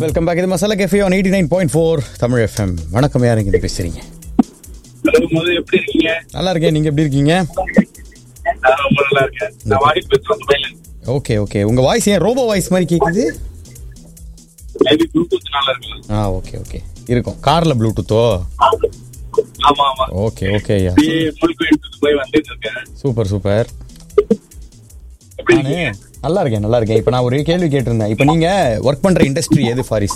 Welcome back இது masala cafe on eighty nine point four Tamil FM வணக்கம் யார் இங்கே பேசுறீங்க ஹலோ மது எப்படி இருக்கீங்க நல்லா இருக்கேன் நீங்க எப்படி இருக்கீங்க நான் ரொம்ப நல்லா இருக்கேன் நான் வாடி பேசுறேன் துபாயில ஓகே ஓகே உங்க வாய்ஸ் ஏன் ரோபோ வாய்ஸ் மாதிரி கேக்குது மேபி ப்ளூடூத் நல்லா இருக்கலாம் ஆ ஓகே ஓகே இருக்கும் கார்ல ப்ளூடூத்தோ ஆமா ஆமா ஓகே ஓகே ஐயா அப்படியே முழுக்க எடுத்து துபாய் வந்துட்டு இருக்கேன் சூப்பர் சூப்பர் எப்படி நானு இருக்கீங்க நல்லா இருக்கேன் நல்லா இருக்கேன் இப்போ நான் ஒரு கேள்வி கேட்டிருந்தேன் இப்போ நீங்க ஒர்க் பண்ற இண்டஸ்ட்ரி எது ஃபாரிஸ்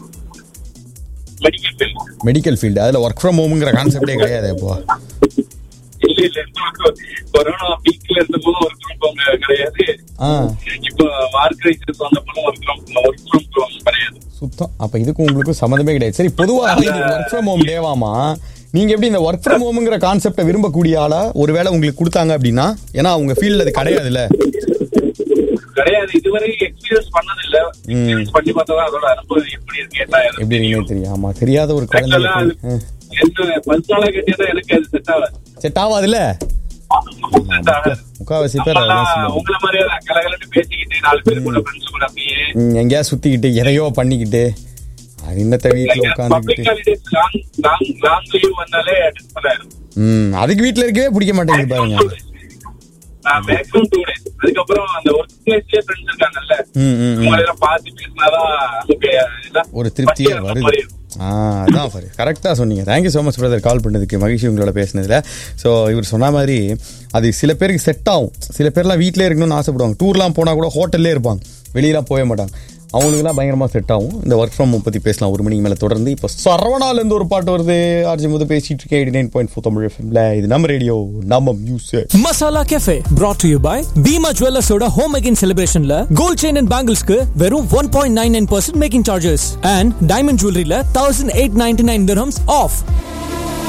மெடிக்கல் ஃபீல்ட் மெடிக்கல் ஃபீல்டு அதுல ஒர்க் ஃப்ரம் ஹோம்ங்கிற கான்செப்டே கிடையாது இப்போ இல்ல இல்ல கொரோனா பீக்ல இருந்த போது ஒர்க் ஃப்ரம் ஹோம் கிடையாது ஆ இப்போ மார்க் கிரைசிஸ் வந்த போது work from work from home கிடையாது சுத்தம் அப்ப இதுக்கும் உங்களுக்கும் சம்மந்தமே கிடையாது சரி பொதுவாக இது ஒர்க் ஃப்ரம் ஹோம் டேவாமா நீங்க எப்படி இந்த ஒர்க் ஃப்ரம் ஹோம்ங்கிற கான்செப்டை விரும்பக்கூடிய ஆளா ஒருவேளை உங்களுக்கு கொடுத்தாங்க அப்படின்னா ஏன்னா உங்க ஃபீல்ட்ல அது கிடையாதுல்ல கிடையாது இதுவரை எக்ஸ்பீரியன்ஸ் பண்ணது இல்ல எக்ஸ்பீரியன்ஸ் பண்ணி பார்த்தா அதோட அனுபவம் எப்படி இருக்கு என்ன ஆயிரும். எப்படி இருக்குன்னு தெரியும் ஆமா தெரியாத ஒரு Actually, அது குழந்தை என்ன ஃபர்ஸ்ட் நாளா கேட்டீங்கன்னா எனக்கு அது செட் ஆகாது செட் ஆகாதுல்ல செட் ஆகாது முக்காவாசி பேர் அதான் நம்மலாம் சொல்லுவாங்க உங்களை மாதிரியே தான் கலகலன்னு பேசிக்கிட்டு நாலு பேர் கூட ஃப்ரெண்ட்ஸ் கூட அப்படியே ம், எங்கேயா சுத்திக்கிட்டு எதையோ பண்ணிக்கிட்டு அது இன்னத்த வீட்டுல பப்ளிக் உட்காந்துக்கிட்டு holidays long long long leave வந்தாலே டிஸ்பல் ஆயிரும் ம் அதுக்கு வீட்டுல இருக்கவே பிடிக்க மாட்டேங்குது பாருங்க மேக்ஸிமம் டூ டேஸ் அதுக்கப்புறம் அந்த ஒர்க் பிளேஸ்லயே ஃப்ரெண்ட்ஸ் இருக்காங்கல்ல ம் ம் ம் உங்களை பார்த்து பேசினாதான் நமக்கு எல்லாம் ஒரு திருப்தியே பட்டியல் வருது மாதிரி இருக்கும். ஆ அதான் சார் கரெக்டாக சொன்னீங்க thank you so much brother call பண்ணதுக்கு மகிழ்ச்சி உங்களோட பேசினதுல ஸோ இவர் சொன்ன மாதிரி அது சில பேருக்கு செட் ஆகும் சில பேர்லாம் வீட்டிலே இருக்கணும்னு ஆசைப்படுவாங்க டூர்லாம் போனால் கூட ஹோட்டல்லே இருப்பாங்க வெளியெல்லாம் போக மாட்டாங்க அவங்களுக்குலாம் பயங்கரமாக செட் ஆகும் இந்த ஒர்க் ஃப்ரம் ஹோம் பற்றி பேசலாம் ஒரு மணிக்கு மேலே தொடர்ந்து இப்போ சரவணாலேருந்து ஒரு பாட்டு வருது ஆர்ஜி முத பேசிட்டு இருக்கேன் eighty nine point four Tamil எஃப்எம்ல இது நம்ம ரேடியோ நம்ம music masala cafe brought to you by Bhima ஜுவல்லர்ஸோட ஹோம் அகைன் செலிப்ரேஷன்ல கோல்ட் செயின் அண்ட் பேங்கிள்ஸ்க்கு வெறும் one point nine nine percent making charges and diamond ஜுவல்லரியில thousand eight ninety nine of